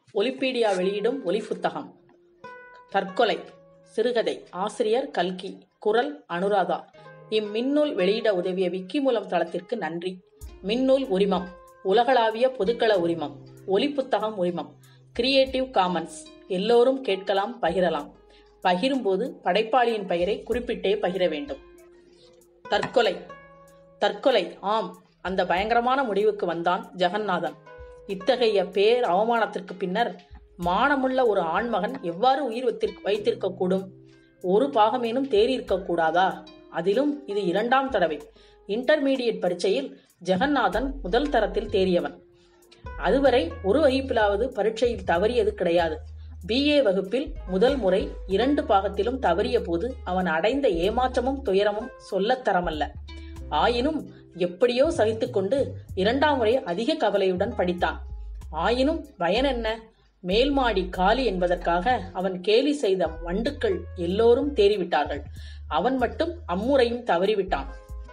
ஒலிப்பீடியா வெளியிடும் ஒலிப்புத்தகம் தற்கொலை சிறுகதை ஆசிரியர் கல்கி குரல் அனுராதா இம்மின்னூல் வெளியிட உதவிய விக்கிமூலம் தளத்திற்கு நன்றி மின்னூல் உரிமம் உலகளாவிய பொதுக்கள உரிமம் ஒலிப்புத்தகம் உரிமம் கிரியேட்டிவ் காமன்ஸ் எல்லோரும் கேட்கலாம் பகிரலாம் பகிரும்போது படைப்பாளியின் பெயரை குறிப்பிட்டே பகிர வேண்டும் தற்கொலை தற்கொலை ஆம் அந்த பயங்கரமான முடிவுக்கு வந்தான் ஜெகநாதன் இத்தகைய பேர் அவமானத்திற்கு பின்னர் மானமுள்ள ஒரு ஆண்மகன் எவ்வாறு உயிர் வைத்திருக்க வைத்திருக்கக்கூடும் ஒரு பாகமேனும் தேறியிருக்க கூடாதா அதிலும் இது இரண்டாம் தடவை இன்டர்மீடியட் பரீட்சையில் ஜெகநாதன் முதல் தரத்தில் தேறியவன் அதுவரை ஒரு வகுப்பிலாவது பரீட்சையில் தவறியது கிடையாது பிஏ வகுப்பில் முதல் முறை இரண்டு பாகத்திலும் தவறிய போது அவன் அடைந்த ஏமாற்றமும் துயரமும் சொல்லத் தரமல்ல ஆயினும் எப்படியோ சகித்துக்கொண்டு இரண்டாம் முறை அதிக கவலையுடன் படித்தான் ஆயினும் பயன் என்ன மேல் மாடி காலி என்பதற்காக அவன் கேலி செய்த வண்டுக்கள் எல்லோரும் தேறிவிட்டார்கள் அவன் மட்டும் அம்முறையும் தவறிவிட்டான்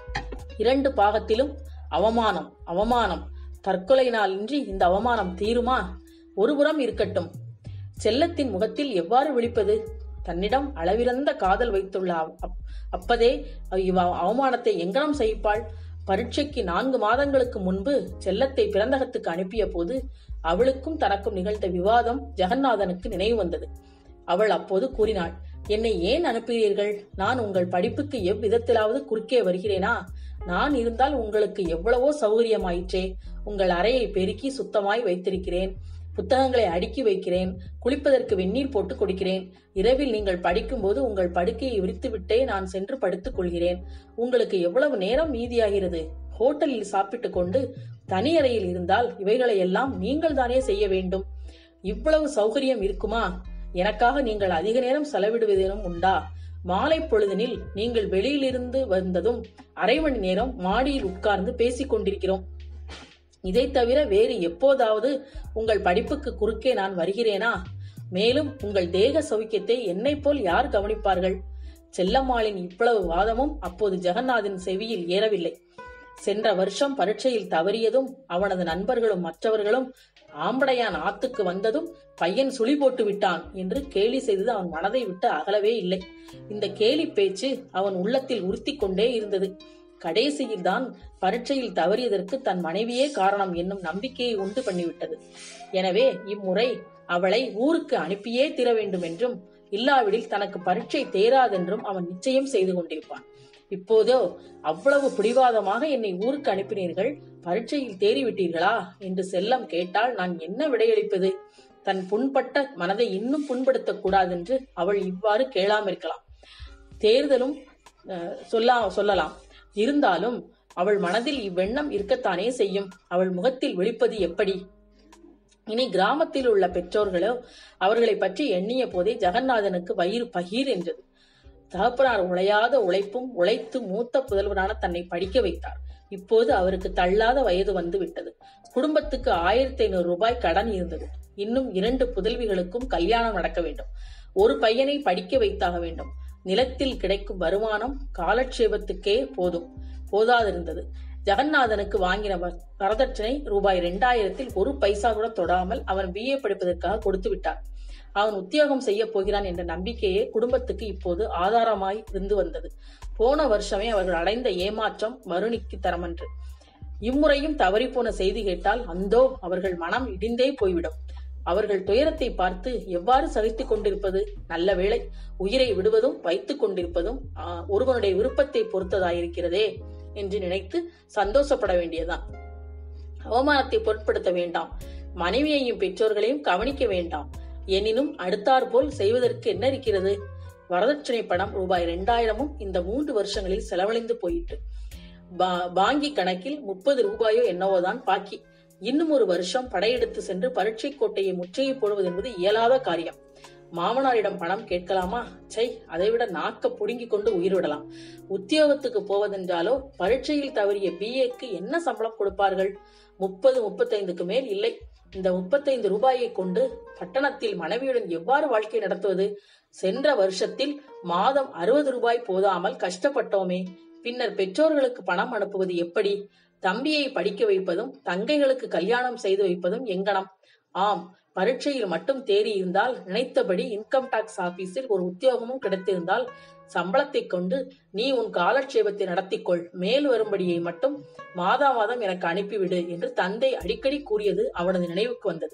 இரண்டு பாகத்திலும் அவமானம் அவமானம் தற்கொலையினால் இன்றி இந்த அவமானம் தீருமா ஒருபுறம் இருக்கட்டும் செல்லத்தின் முகத்தில் எவ்வாறு விழிப்பது தன்னிடம் அளவிறந்த காதல் வைத்துள்ள அப்- அப்பதே இவ அவமானத்தை எங்கனம் சகிப்பாள் பரீட்சைக்கு நான்கு மாதங்களுக்கு முன்பு செல்லத்தை பிறந்தகத்துக்கு அனுப்பிய போது அவளுக்கும் தனக்கும் நிகழ்ந்த விவாதம் ஜெகநாதனுக்கு நினைவு வந்தது அவள் அப்போது கூறினாள் என்னை ஏன் அனுப்புகிறீர்கள் நான் உங்கள் படிப்புக்கு எவ்விதத்திலாவது குறுக்கே வருகிறேனா நான் இருந்தால் உங்களுக்கு எவ்வளவோ சௌகரியமாயிற்றே உங்கள் அறையை பெருக்கி சுத்தமாய் வைத்திருக்கிறேன் புத்தகங்களை அடுக்கி வைக்கிறேன் குளிப்பதற்கு வெந்நீர் போட்டு கொடுக்கிறேன் இரவில் நீங்கள் படிக்கும்போது உங்கள் படுக்கையை விரித்துவிட்டே நான் சென்று படுத்துக் கொள்கிறேன் உங்களுக்கு எவ்வளவு நேரம் மீதியாகிறது ஹோட்டலில் சாப்பிட்டு கொண்டு தனி அறையில் இருந்தால் இவைகளை எல்லாம் நீங்கள் தானே செய்ய வேண்டும் இவ்வளவு சௌகரியம் இருக்குமா எனக்காக நீங்கள் அதிக நேரம் செலவிடுவதேனும் உண்டா மாலை பொழுதினில் நீங்கள் வெளியிலிருந்து வந்ததும் அரை மணி நேரம் மாடியில் உட்கார்ந்து பேசிக் கொண்டிருக்கிறோம் இதை தவிர வேறு எப்போதாவது உங்கள் படிப்புக்கு குறுக்கே நான் வருகிறேனா மேலும் உங்கள் தேக சௌக்கியத்தை என்னைப் போல் யார் கவனிப்பார்கள் செல்லம்மாளின் இவ்வளவு வாதமும் அப்போது ஜெகநாதின் செவியில் ஏறவில்லை சென்ற வருஷம் பரீட்சையில் தவறியதும் அவனது நண்பர்களும் மற்றவர்களும் ஆம்படையான் ஆத்துக்கு வந்ததும் பையன் சுழி போட்டு விட்டான் என்று கேலி செய்தது அவன் மனதை விட்டு அகலவே இல்லை இந்த கேலி பேச்சு அவன் உள்ளத்தில் உறுத்திக் கொண்டே இருந்தது கடைசியில் தான் பரீட்சையில் தவறியதற்கு தன் மனைவியே காரணம் என்னும் நம்பிக்கையை உண்டு பண்ணிவிட்டது எனவே இம்முறை அவளை ஊருக்கு அனுப்பியே தீர வேண்டும் என்றும் இல்லாவிடில் தனக்கு பரீட்சை தேராதென்றும் அவன் நிச்சயம் செய்து கொண்டிருப்பான் இப்போதோ அவ்வளவு பிடிவாதமாக என்னை ஊருக்கு அனுப்பினீர்கள் பரீட்சையில் தேறிவிட்டீர்களா என்று செல்லம் கேட்டால் நான் என்ன விடையளிப்பது தன் புண்பட்ட மனதை இன்னும் புண்படுத்தக் கூடாதென்று அவள் இவ்வாறு கேளாமிருக்கலாம் தேர்தலும் அஹ், சொல்லா சொல்லலாம் இருந்தாலும் அவள் மனதில் இவ்வெண்ணம் இருக்கத்தானே செய்யும் அவள் முகத்தில் விழிப்பது எப்படி இனி கிராமத்தில் உள்ள பெற்றோர்களோ அவர்களை பற்றி எண்ணிய போதே ஜெகநாதனுக்கு வயிறு பகீர் என்றது தகப்பனார் உழையாத உழைப்பும் உழைத்து மூத்த புதல்வனான தன்னை படிக்க வைத்தார் இப்போது அவருக்கு தள்ளாத வயது வந்து விட்டது குடும்பத்துக்கு ஆயிரத்தி ஐநூறு ரூபாய் கடன் இருந்தது இன்னும் இரண்டு புதல்விகளுக்கும் கல்யாணம் நடக்க வேண்டும் ஒரு பையனை படிக்க வைத்தாக வேண்டும் நிலத்தில் கிடைக்கும் வருமானம் காலட்சேபத்துக்கே போதும் போதாதிருந்தது ஜெகநாதனுக்கு வாங்கின வ- வரதட்சணை ரூபாய் இரண்டாயிரத்தில் ஒரு பைசா கூட தொடாமல் அவன் பிஏ படிப்பதற்காக கொடுத்து விட்டார் அவன் உத்தியோகம் செய்ய போகிறான் என்ற நம்பிக்கையே குடும்பத்துக்கு இப்போது ஆதாரமாய் இருந்து வந்தது போன வருஷமே அவர்கள் அடைந்த ஏமாற்றம் வருணிக்கு தரமன்று இம்முறையும் தவறிப்போன செய்தி கேட்டால் அந்தோ அவர்கள் மனம் இடிந்தே போய்விடும் அவர்கள் துயரத்தை பார்த்து எவ்வாறு சகித்துக் கொண்டிருப்பது நல்ல வேளை உயிரை விடுவதும் வைத்துக் கொண்டிருப்பதும் ஆ, ஒருவனுடைய விருப்பத்தை பொறுத்ததாயிருக்கிறதே என்று நினைத்து சந்தோஷப்பட வேண்டியதுதான் அவமானத்தை பொருட்படுத்த வேண்டாம் மனைவியையும் பெற்றோர்களையும் கவனிக்க வேண்டாம் எனினும் அடுத்தாற்போல் செய்வதற்கு என்ன இருக்கிறது வரதட்சணை பணம் ரூபாய் இரண்டாயிரமும் இந்த மூன்று வருஷங்களில் செலவழிந்து போயிற்று பா- பாங்கி கணக்கில் முப்பது ரூபாயோ என்னவோதான் பாக்கி இன்னும் ஒரு வருஷம் படையெடுத்து சென்று பரீட்சை கோட்டையை முற்றுகை போடுவது என்பது இயலாத காரியம் மாமனாரிடம் பணம் கேட்கலாமா சை அதைவிட நாக்க புடுங்கிக் கொண்டு உயிர்விடலாம் உத்தியோகத்துக்கு போவதென்றாலோ பரீட்சையில் தவறிய பிஏக்கு என்ன சம்பளம் கொடுப்பார்கள் முப்பது முப்பத்தைந்துக்கு மேல் இல்லை இந்த முப்பத்தைந்து ரூபாயை கொண்டு பட்டணத்தில் மனைவியுடன் எவ்வாறு வாழ்க்கை நடத்துவது சென்ற வருஷத்தில் மாதம் அறுபது ரூபாய் போதாமல் கஷ்டப்பட்டோமே பின்னர் பெற்றோர்களுக்கு பணம் அனுப்புவது எப்படி தம்பியை படிக்க வைப்பதும் தங்கைகளுக்கு கல்யாணம் செய்து வைப்பதும் எங்கனம் ஆம் பரீட்சையில் மட்டும் தேறி இருந்தால் நினைத்தபடி இன்கம் டாக்ஸ் ஆபீஸில் ஒரு உத்தியோகமும் கிடைத்திருந்தால் சம்பளத்தை கொண்டு நீ உன் காலட்சேபத்தை நடத்திக்கொள் மேல் வரும்படியை மட்டும் மாதா மாதம் எனக்கு அனுப்பிவிடு என்று தந்தை அடிக்கடி கூறியது அவனது நினைவுக்கு வந்தது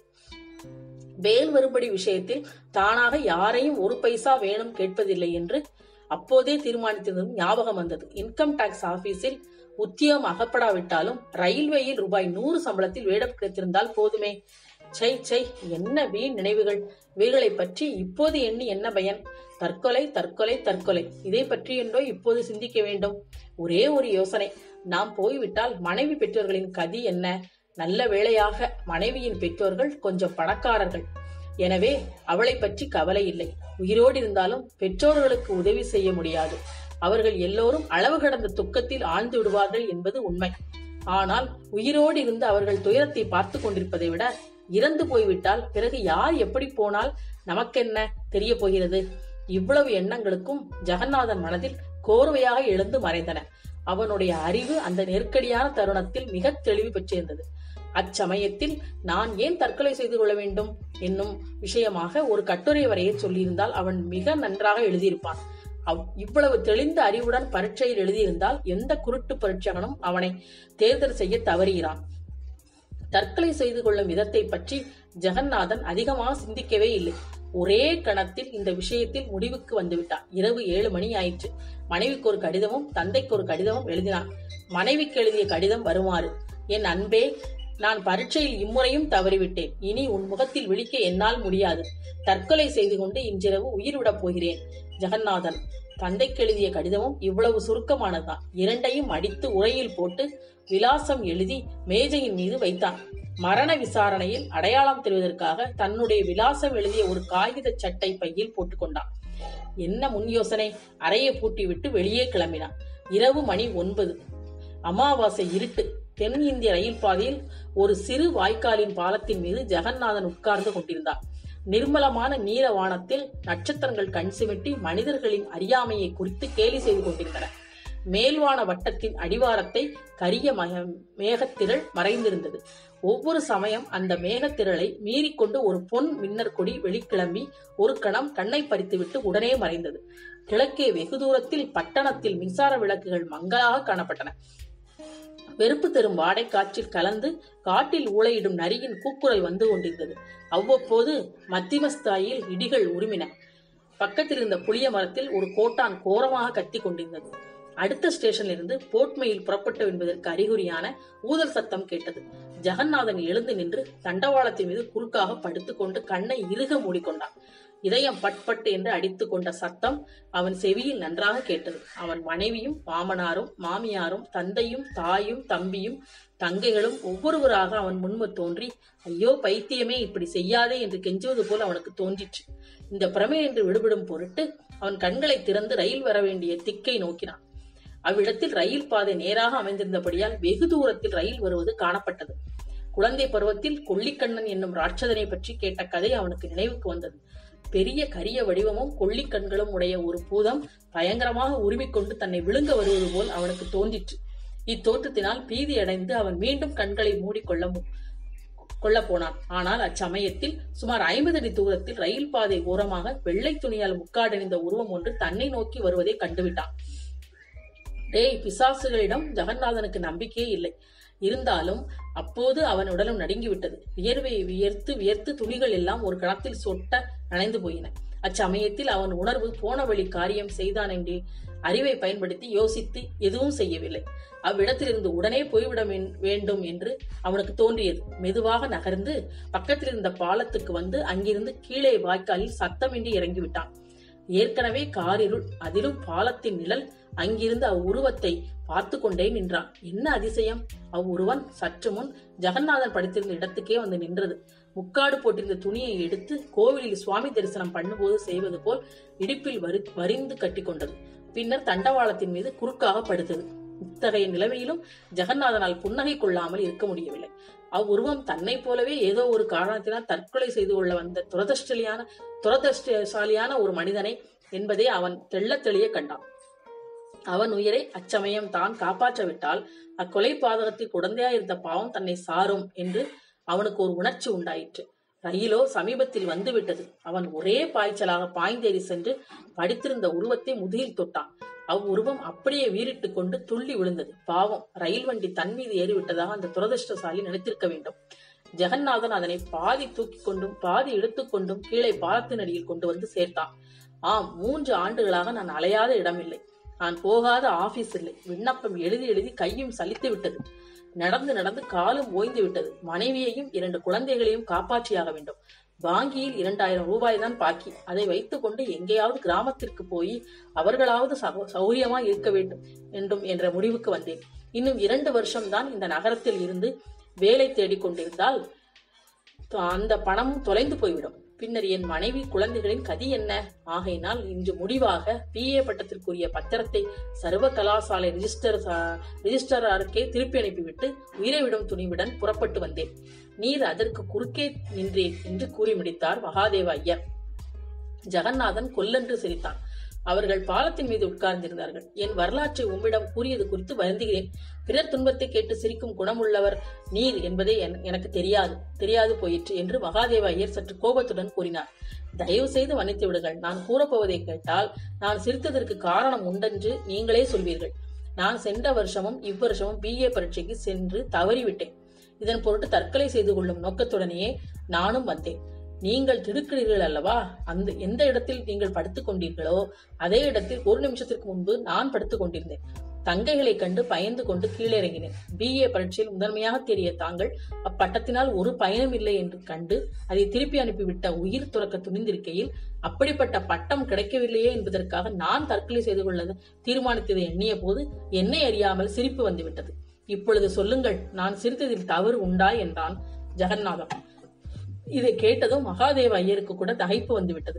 மேல் வரும்படி விஷயத்தில் தானாக யாரையும் ஒரு பைசா வேணும் கேட்பதில்லை என்று அப்போதே தீர்மானித்ததும் ஞாபகம் வந்தது இன்கம் டாக்ஸ் ஆபீஸில் உத்தியோகம் அகப்படாவிட்டாலும் ரயில்வேயில் ரூபாய் நூறு சம்பளத்தில் வேடம் கிடைத்திருந்தால் போதுமே சை சை என்ன வீண் நினைவுகள் இவைகளை பற்றி இப்போது எண்ணி என்ன பயன் தற்கொலை தற்கொலை தற்கொலை இதை பற்றி என்றோ இப்போது சிந்திக்க வேண்டும் ஒரே ஒரு யோசனை நாம் போய்விட்டால் மனைவி பெற்றோர்களின் கதி என்ன நல்ல வேளையாக மனைவியின் பெற்றோர்கள் கொஞ்சம் பணக்காரர்கள் எனவே அவளை பற்றி கவலை இல்லை உயிரோடு இருந்தாலும் பெற்றோர்களுக்கு உதவி செய்ய முடியாது அவர்கள் எல்லோரும் அளவு கடந்த துக்கத்தில் ஆழ்ந்து விடுவார்கள் என்பது உண்மை ஆனால் உயிரோடு இருந்து அவர்கள் துயரத்தை பார்த்து கொண்டிருப்பதை விட இறந்து போய்விட்டால் பிறகு யார் எப்படி போனால் நமக்கென்ன தெரிய போகிறது இவ்வளவு எண்ணங்களுக்கும் ஜெகநாதன் மனதில் கோர்வையாக எழுந்து மறைந்தன அவனுடைய அறிவு அந்த நெருக்கடியான தருணத்தில் மிக தெளிவு பெற்றிருந்தது அச்சமயத்தில் நான் ஏன் தற்கொலை செய்து கொள்ள வேண்டும் என்னும் விஷயமாக ஒரு கட்டுரை வரைய சொல்லியிருந்தால் அவன் மிக நன்றாக எழுதியிருப்பான் அவ்- இவ்வளவு தெளிந்த அறிவுடன் பரீட்சையில் எழுதியிருந்தால் எந்த குருட்டு பரீட்சகனும் அவனை தேர்தல் செய்ய தவறுகிறான் தற்கொலை செய்து கொள்ளும் விதத்தை பற்றி ஜெகநாதன் அதிகமாக சிந்திக்கவே இல்லை ஒரே கணத்தில் இந்த விஷயத்தில் முடிவுக்கு வந்துவிட்டான் இரவு ஏழு மணி ஆயிற்று மனைவிக்கு ஒரு கடிதமும் தந்தைக்கு ஒரு கடிதமும் எழுதினான் மனைவிக்கு எழுதிய கடிதம் வருமாறு என் அன்பே நான் பரீட்சையில் இம்முறையும் தவறிவிட்டேன் இனி உன் முகத்தில் விழிக்க என்னால் முடியாது தற்கொலை செய்து கொண்டு இன்றிரவு உயிர் விடப் போகிறேன் ஜெகநாதன் தந்தைக்கு எழுதிய கடிதமும் இவ்வளவு சுருக்கமானதுதான் இரண்டையும் அடித்து உரையில் போட்டு விலாசம் எழுதி மேஜையின் மீது வைத்தான் மரண விசாரணையில் அடையாளம் தெரிவதற்காக தன்னுடைய விலாசம் எழுதிய ஒரு காகித சட்டை பையில் போட்டுக்கொண்டான் என்ன முன் யோசனை அறையை பூட்டிவிட்டு வெளியே கிளம்பினான் இரவு மணி ஒன்பது அமாவாசை இருட்டு தென் இந்திய ரயில் பாதையில் ஒரு சிறு வாய்க்காலின் பாலத்தின் மீது ஜெகநாதன் உட்கார்ந்து கொண்டிருந்தான் நிர்மலமான நீல வானத்தில் நட்சத்திரங்கள் கண் சிமிட்டி மனிதர்களின் அறியாமையை குறித்து கேலி செய்து கொண்டிருந்தன மேல்வான வட்டத்தின் அடிவாரத்தை கரிய மக- மேகத்திரள் மறைந்திருந்தது ஒவ்வொரு சமயம் அந்த மேகத்திரளை மீறிக்கொண்டு ஒரு பொன் மின்னற் கொடி வெளிக்கிளம்பி ஒரு கணம் கண்ணை பறித்துவிட்டு உடனே மறைந்தது கிழக்கே வெகு தூரத்தில் பட்டணத்தில் மின்சார விளக்குகள் மங்கலாக காணப்பட்டன வெறுப்பு தரும் வாடை காற்றில் கலந்து காட்டில் ஊளையிடும் நரியின் கூக்குரல் வந்து கொண்டிருந்தது அவ்வப்போது மத்திமஸ்தாயில் இடிகள் உருமின பக்கத்தில் இருந்த புளிய மரத்தில் ஒரு கோட்டான் கோரமாக கத்திக் கொண்டிருந்தது அடுத்த ஸ்டேஷனில் இருந்து போட்மையில் புறப்பட்டு என்பதற்கு அறிகுறியான ஊதல் சத்தம் கேட்டது ஜெகநாதன் எழுந்து நின்று தண்டவாளத்தின் மீது குறுக்காக படுத்துக்கொண்டு கண்ணை இறுக மூடிக்கொண்டான் இதயம் பட் பட் என்று அடித்துக் கொண்ட சத்தம் அவன் செவியில் நன்றாக கேட்டது அவன் மனைவியும் மாமனாரும் மாமியாரும் தந்தையும் தாயும் தம்பியும் தங்கைகளும் ஒவ்வொருவராக அவன் முன்பு தோன்றி ஐயோ பைத்தியமே இப்படி செய்யாதே என்று கெஞ்சுவது போல் அவனுக்கு தோன்றிற்று இந்த பிரமை என்று விடுபடும் பொருட்டு அவன் கண்களை திறந்து ரயில் வர வேண்டிய திக்கை நோக்கினான் அவ்விடத்தில் ரயில் பாதை நேராக அமைந்திருந்தபடியால் வெகு தூரத்தில் ரயில் வருவது காணப்பட்டது குழந்தை பருவத்தில் கொள்ளிக்கண்ணன் என்னும் ராட்சதனை பற்றி கேட்ட கதை அவனுக்கு நினைவுக்கு வந்தது பெரிய கரிய வடிவமும் கொள்ளிக் கண்களும் உடைய ஒரு பூதம் பயங்கரமாக உருமிக்கொண்டு தன்னை விழுங்க வருவது போல் அவனுக்கு தோன்றிற்று இத்தோற்றத்தினால் பீதியடைந்து அவன் மீண்டும் கண்களை மூடிக்கொள்ள மு- கொள்ளப் போனான் ஆனால் அச்சமயத்தில் சுமார் ஐம்பது அடி தூரத்தில் ரயில் பாதை ஓரமாக வெள்ளை துணியால் முக்காடணிந்த உருவம் ஒன்று தன்னை நோக்கி வருவதை கண்டுவிட்டான் டேய் பிசாசுகளிடம் ஜெகநாதனுக்கு நம்பிக்கையே இல்லை இருந்தாலும் அப்போது அவன் உடலும் நடுங்கிவிட்டது வியர்வை வியர்த்து வியர்த்து துணிகள் எல்லாம் ஒரு கணத்தில் சொட்ட நனைந்து போயின அச்சமயத்தில் அவன் உணர்வு போன வழி காரியம் செய்தான் என்று அறிவை பயன்படுத்தி யோசித்து எதுவும் செய்யவில்லை அவ்விடத்திலிருந்து உடனே போய்விட வேண்- வேண்டும் என்று அவனுக்கு தோன்றியது மெதுவாக நகர்ந்து பக்கத்தில் இருந்த பாலத்துக்கு வந்து அங்கிருந்து கீழே வாய்க்காலில் சத்தமின்றி இறங்கிவிட்டான் ஏற்கனவே காரிருள் அதிலும் பாலத்தின் நிழல் அங்கிருந்து அவ்வுருவத்தை பார்த்து கொண்டே நின்றான் என்ன அதிசயம் அவ்வுருவன் சற்று முன் ஜெகநாதன் படுத்திருந்த இடத்துக்கே வந்து நின்றது முக்காடு போட்டிருந்த துணியை எடுத்து கோவிலில் சுவாமி தரிசனம் பண்ணும்போது செய்வது போல் இடுப்பில் வரி வரிந்து கட்டிக்கொண்டது பின்னர் தண்டவாளத்தின் மீது குறுக்காக படுத்தது இத்தகைய நிலைமையிலும் ஜெகநாதனால் புன்னகை கொள்ளாமல் இருக்க முடியவில்லை அவ்வுருவம் தன்னைப் போலவே ஏதோ ஒரு காரணத்தினால் தற்கொலை செய்து கொள்ள வந்த துரதிருஷ்டலியான துரதிருஷ்டசாலியான ஒரு மனிதனை என்பதை அவன் தெள்ளத் தெளிய கண்டான் அவன் உயிரை அச்சமயம் தான் காப்பாற்றவிட்டால் அக்கொலை பாதகத்தில் குழந்தையாயிருந்த பாவம் தன்னை சாரும் என்று அவனுக்கு ஒரு உணர்ச்சி உண்டாயிற்று ரயிலோ சமீபத்தில் வந்துவிட்டது அவன் ஒரே பாய்ச்சலாக பாய்ந்தேறி சென்று படித்திருந்த உருவத்தை முதுகில் தொட்டான் அவ்வுருவம் அப்படியே வீறிட்டுக் கொண்டு துள்ளி விழுந்தது பாவம் ரயில் வண்டி தன் மீது ஏறிவிட்டதாக அந்த துரதிருஷ்டசாலி நினைத்திருக்க வேண்டும் ஜெகநாதன் அதனை பாதி தூக்கிக் கொண்டும் பாதி இழுத்துக்கொண்டும் கீழே பாலத்தின் அடியில் கொண்டு வந்து சேர்த்தான் ஆம் மூன்று ஆண்டுகளாக நான் அலையாத இடமில்லை நான் போகாத ஆபீஸ் இல்லை விண்ணப்பம் எழுதி எழுதி கையும் சலித்து விட்டது நடந்து நடந்து காலும் ஓய்ந்து விட்டது மனைவியையும் இரண்டு குழந்தைகளையும் காப்பாற்றியாக வேண்டும் வங்கியில் இரண்டாயிரம் ரூபாய் தான் பாக்கி அதை வைத்துக் கொண்டு எங்கேயாவது கிராமத்திற்கு போய் அவர்களாவது சௌ- சௌரியமா இருக்க வேண்டும் என்றும் என்ற முடிவுக்கு வந்தேன் இன்னும் இரண்டு வருஷம்தான் இந்த நகரத்தில் இருந்து வேலை தேடிக் கொண்டிருந்தால் த- அந்த பணமும் தொலைந்து போய்விடும் பின்னர் என் மனைவி குழந்தைகளின் கதி என்ன ஆகையினால் இன்று முடிவாக பிஏ பட்டத்திற்குரிய பத்திரத்தை சர்வ கலாசாலை ரிஜிஸ்டர் ச- ரிஜிஸ்டராருக்கே திருப்பி அனுப்பிவிட்டு உயிரை விடும் துணிவுடன் புறப்பட்டு வந்தேன் நீர் அதற்கு குறுக்கே நின்றேன் என்று கூறி முடித்தார் மகாதேவ ஐயர் ஜெகநாதன் கொல்லென்று சிரித்தான் அவர்கள் பாலத்தின் மீது உட்கார்ந்திருந்தார்கள் என் வரலாற்றை உம்மிடம் கூறியது குறித்து வருந்துகிறேன் பிறர் துன்பத்தை கேட்டு சிரிக்கும் குணமுள்ளவர் நீர் என்பதே என்- எனக்கு தெரியாது தெரியாது போயிற்று என்று மகாதேவ ஐயர் சற்று கோபத்துடன் கூறினார் தயவு செய்து மன்னித்து விடுங்கள் நான் கூறப்போவதை கேட்டால் நான் சிரித்ததற்கு காரணம் உண்டென்று நீங்களே சொல்வீர்கள் நான் சென்ற வருஷமும் இவ்வருஷமும் பிஏ பரீட்சைக்கு சென்று தவறிவிட்டேன் இதன் பொருட்டு தற்கொலை செய்து கொள்ளும் நோக்கத்துடனேயே நானும் வந்தேன் நீங்கள் திடுக்கிறீர்கள் அல்லவா அந்த எந்த இடத்தில் நீங்கள் படுத்துக் கொண்டீர்களோ அதே இடத்தில் ஒரு நிமிஷத்திற்கு முன்பு நான் படுத்துக் கொண்டிருந்தேன் தங்கைகளை கண்டு பயந்து கொண்டு கீழே இறங்கினேன் பிஏ பரீட்சையில் முதன்மையாக தெரிய தாங்கள் அப்பட்டத்தினால் ஒரு பயனும் இல்லை என்று கண்டு அதை திருப்பி அனுப்பிவிட்ட உயிர் துறக்க துணிந்திருக்கையில் அப்படிப்பட்ட பட்டம் கிடைக்கவில்லையே என்பதற்காக நான் தற்கொலை செய்து கொள்ள தீர்மானித்ததை எண்ணிய போது என்னை அறியாமல் சிரிப்பு வந்துவிட்டது இப்பொழுது சொல்லுங்கள் நான் சிரித்ததில் தவறு உண்டா என்றான் ஜெகநாதன் இதை கேட்டதும் மகாதேவ ஐயருக்கு கூட தகைப்பு வந்துவிட்டது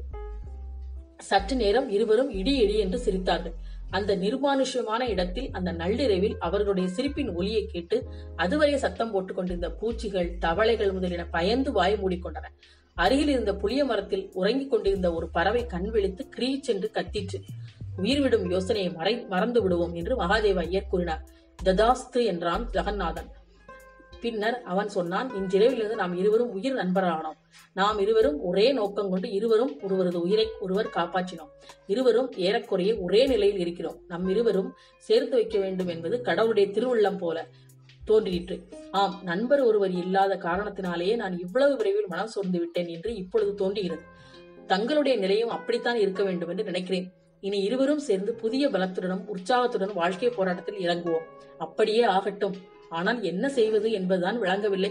சற்று நேரம் இருவரும் இடி இடி என்று சிரித்தார்கள் அந்த நிர்மானுஷ்யமான இடத்தில் அந்த நள்ளிரவில் அவர்களுடைய சிரிப்பின் ஒலியை கேட்டு அதுவரை சத்தம் போட்டுக் கொண்டிருந்த பூச்சிகள் தவளைகள் முதலின பயந்து வாய் மூடிக்கொண்டன அருகில் இருந்த புளிய மரத்தில் உறங்கிக் கொண்டிருந்த ஒரு பறவை கண் விழித்து கிரீச் என்று கத்திற்று உயிர்விடும் யோசனையை மறை மறந்து விடுவோம் என்று மகாதேவ ஐயர் கூறினார் ததாஸ்து என்றான் ஜெகநாதன் பின்னர் அவன் சொன்னான் இன்றிரவிலிருந்து நாம் இருவரும் உயிர் நண்பரானோம் நாம் இருவரும் ஒரே நோக்கம் கொண்டு இருவரும் ஒருவரது உயிரை ஒருவர் காப்பாற்றினோம் இருவரும் ஏறக்குறைய ஒரே நிலையில் இருக்கிறோம் நம் இருவரும் சேர்த்து வைக்க வேண்டும் என்பது கடவுளுடைய திருவுள்ளம் போல தோன்றிற்று ஆம் நண்பர் ஒருவர் இல்லாத காரணத்தினாலேயே நான் இவ்வளவு விரைவில் மனம் சோர்ந்து விட்டேன் என்று இப்பொழுது தோன்றுகிறது தங்களுடைய நிலையும் அப்படித்தான் இருக்க வேண்டும் என்று நினைக்கிறேன் இனி இருவரும் சேர்ந்து புதிய பலத்துடனும் உற்சாகத்துடன் வாழ்க்கை போராட்டத்தில் இறங்குவோம் அப்படியே ஆகட்டும் ஆனால் என்ன செய்வது என்பதுதான் விளங்கவில்லை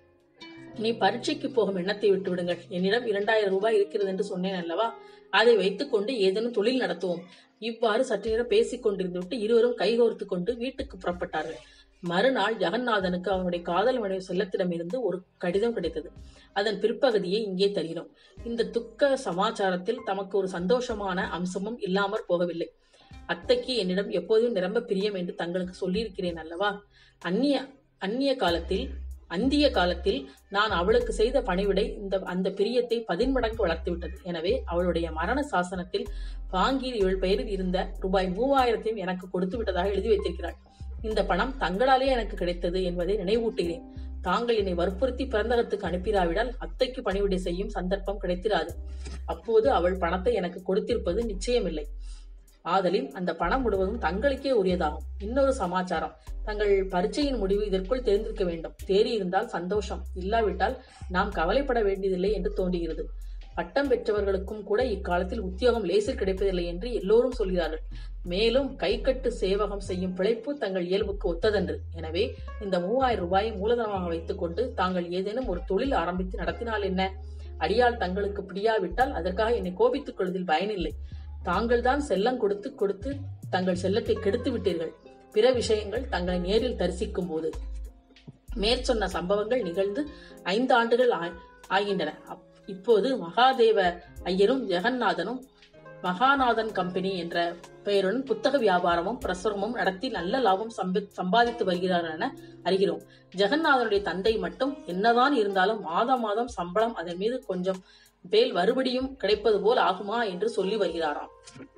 நீ பரீட்சைக்கு போகும் எண்ணத்தை விட்டு விடுங்கள் என்னிடம் இரண்டாயிரம் ரூபாய் இருக்கிறது என்று சொன்னேன் அல்லவா அதை வைத்துக் கொண்டு ஏதேனும் தொழில் நடத்துவோம் இவ்வாறு சற்று நேரம் பேசிக் கொண்டிருந்து விட்டு இருவரும் கைகோர்த்து கொண்டு வீட்டுக்கு புறப்பட்டார்கள் மறுநாள் ஜெகநாதனுக்கு அவனுடைய காதல் மனைவி செல்லத்திடமிருந்து ஒரு கடிதம் கிடைத்தது அதன் பிற்பகுதியை இங்கே தருகிறோம் இந்த துக்க சமாச்சாரத்தில் தமக்கு ஒரு சந்தோஷமான அம்சமும் இல்லாமற் போகவில்லை அத்தைக்கு என்னிடம் எப்போதும் நிரம்ப பிரியம் என்று தங்களுக்கு சொல்லியிருக்கிறேன் அல்லவா அந்நிய அந்நிய காலத்தில் அந்திய காலத்தில் நான் அவளுக்கு செய்த பணிவிடை இந்த அந்த பிரியத்தை பதின்மடங்கு வளர்த்துவிட்டது எனவே அவளுடைய மரண சாசனத்தில் வாங்கியில் இவள் பெயரில் இருந்த ரூபாய் மூவாயிரத்தையும் எனக்கு கொடுத்து விட்டதாக எழுதி வைத்திருக்கிறாள் இந்த பணம் தங்களாலே எனக்கு கிடைத்தது என்பதை நினைவூட்டுகிறேன் தாங்கள் என்னை வற்புறுத்தி பிறந்தகத்துக்கு அனுப்பிராவிடால் அத்தைக்கு பணிவிடை செய்யும் சந்தர்ப்பம் கிடைத்திராது அப்போது அவள் பணத்தை எனக்கு கொடுத்திருப்பது நிச்சயமில்லை ஆதலின் அந்த பணம் முழுவதும் தங்களுக்கே உரியதாகும் இன்னொரு சமாச்சாரம் தங்கள் பரீட்சையின் முடிவு இதற்குள் தெரிந்திருக்க வேண்டும் தேறி இருந்தால் சந்தோஷம் இல்லாவிட்டால் நாம் கவலைப்பட வேண்டியதில்லை என்று தோன்றுகிறது பட்டம் பெற்றவர்களுக்கும் கூட இக்காலத்தில் உத்தியோகம் லேசில் கிடைப்பதில்லை என்று எல்லோரும் சொல்கிறார்கள் மேலும் கைக்கட்டு சேவகம் செய்யும் பிழைப்பு தங்கள் இயல்புக்கு ஒத்ததன்று எனவே இந்த மூவாயிரம் ரூபாயை மூலதனமாக வைத்துக் கொண்டு தாங்கள் ஏதேனும் ஒரு தொழில் ஆரம்பித்து நடத்தினால் என்ன அடியால் தங்களுக்கு பிடியாவிட்டால் அதற்காக என்னை கோபித்துக் கொள்வதில் பயனில்லை தாங்கள்தான் செல்லம் கொடுத்து கொடுத்து தங்கள் செல்லத்தை கெடுத்து விட்டீர்கள் பிற விஷயங்கள் தங்களை நேரில் தரிசிக்கும் போது மேற்சொன்ன சம்பவங்கள் நிகழ்ந்து ஐந்து ஆண்டுகள் ஆ- ஆகின்றன அப்- இப்போது மகாதேவ ஐயரும் ஜெகநாதனும் மகாநாதன் கம்பெனி என்ற பெயருடன் புத்தக வியாபாரமும் பிரசுரமும் நடத்தி நல்ல லாபம் சம்பி- சம்பாதித்து வருகிறார்கள் என அறிகிறோம் ஜெகநாதனுடைய தந்தை மட்டும் என்னதான் இருந்தாலும் மாதம் மாதம் சம்பளம் அதன் மீது கொஞ்சம் பேல் மறுபடியும் கிடைப்பது போல் ஆகுமா என்று சொல்லி வருகிறாராம்